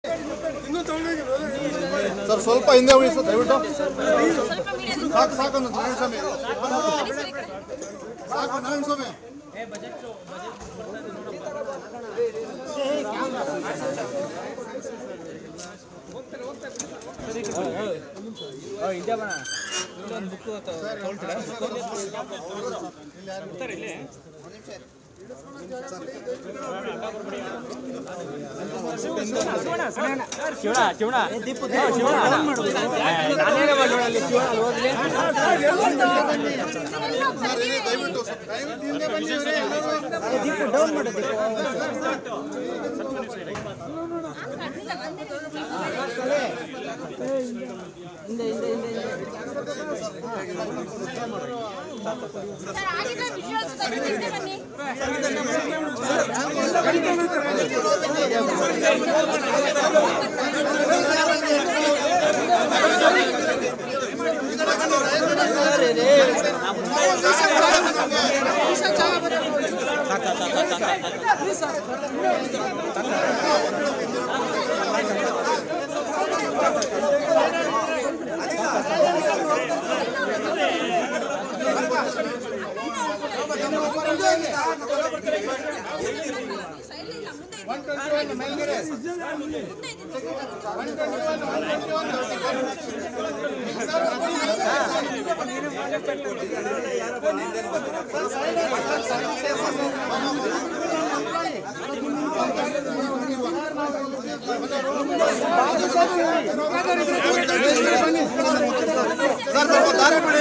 Sir ಸ್ವಲ್ಪ ಹಿಂದೆ ಉಳಿ ಸರ್ ದಯವಿಟ್ಟು ಸಾಕು ಸಾಕು ಒಂದು ನಾರಾಯಣ ಸ್ವಾಮಿ ಸಾಕು ನಾರಾಯಣ ಸ್ವಾಮಿ ಸರ್ ಏನೇ ದಯವಿಟ್ಟು ಸ್ವಲ್ಪ ದಯವಿಟ್ಟು ಹಿಂದೆ ಬನ್ನಿ ಇವ್ರೆ ಎಲ್ಲರೂ. ಸರ್ ಆಗಿದ್ರೆ ವಿಜುವಲ್ಸ್ ತೆಗೆದುಕೊಂಡೆ ಬನ್ನಿ ಸೈಡ್ ಇಲ್ಲ ಮುಂದೆ ಇದೆ. ಸರ್ ಸ್ವಲ್ಪ ದಾರಿ ಬಿಡಿ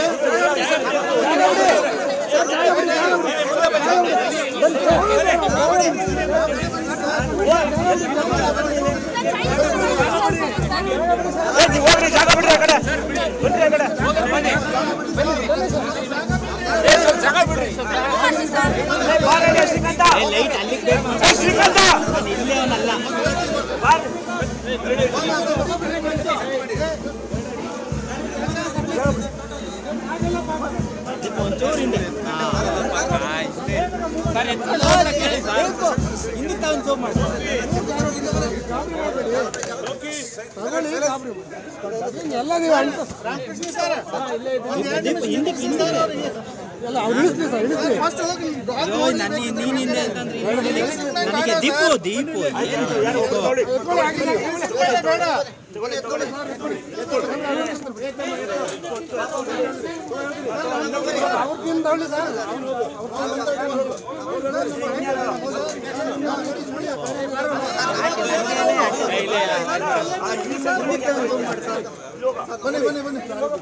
ಫಸ್ಟ್ ಹೋಗಿ ನನಗೆ ದೀಪು ದೀಪು ಬನ್ನಿ ಬನ್ನಿ ಬನ್ನಿ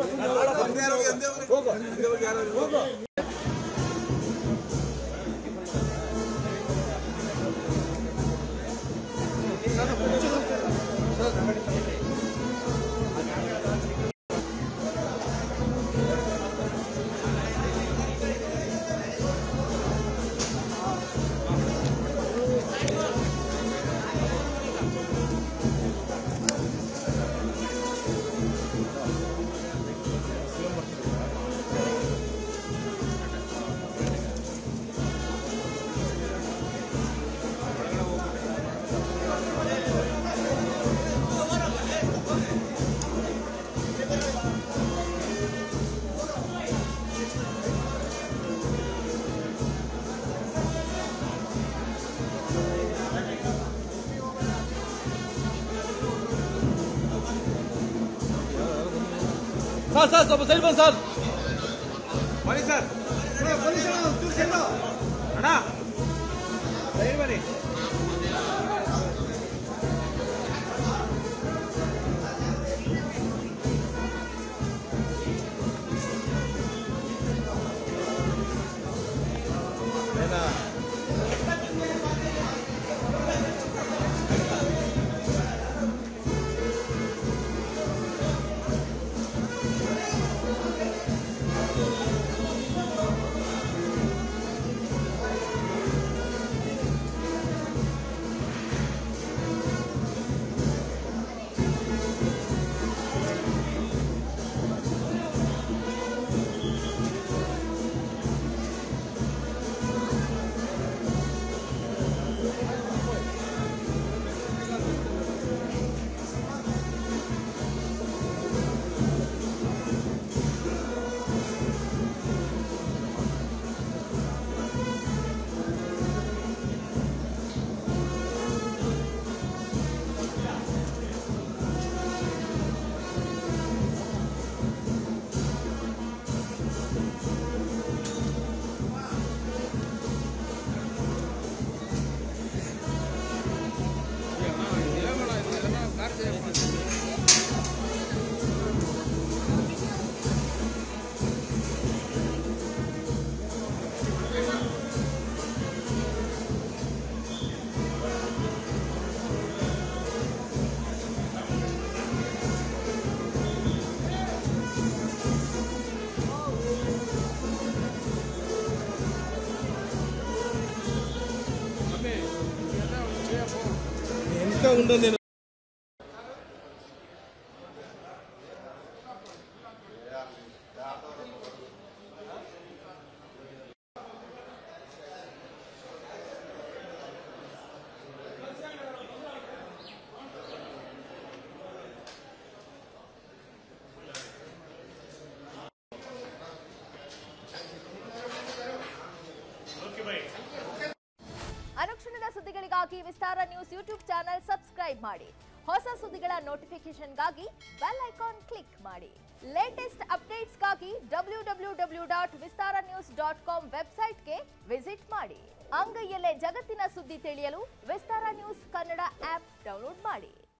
ಸರ್ ಸರ್ ಸ್ವಲ್ಪ ಸೈಡ್ ಬಂದು ಸರ್ ಬನ್ನಿ ಸರ್ ಅಣ್ಣ ಸೈಡ್ ಬನ್ನಿ ಸರ್ ఎంత ఉండదు నేను ಅನುಕ್ಷಣದ ಸುದ್ದಿಗಳಿಗಾಗಿ Vistara news YouTube channel subscribe ಮಾಡಿ ಹೊಸ ಸುದ್ದಿಗಳ ನೋಟಿಫಿಕೇಶನ್ಗಾಗಿ ಬೆಲ್ ಐಕಾನ್ ಕ್ಲಿಕ್ ಮಾಡಿ ಲೇಟೆಸ್ಟ್ ಅಪ್ಡೇಟ್ಸ್ಗಾಗಿ W W W dot Vistara news dot com ವೆಬ್ಸೈಟ್ಗೆ ವಿಸಿಟ್ ಮಾಡಿ ಅಂಗೈಯಲ್ಲೇ ಜಗತ್ತಿನ ಸುದ್ದಿ ತಿಳಿಯಲು Vistara news Kannada app download ಮಾಡಿ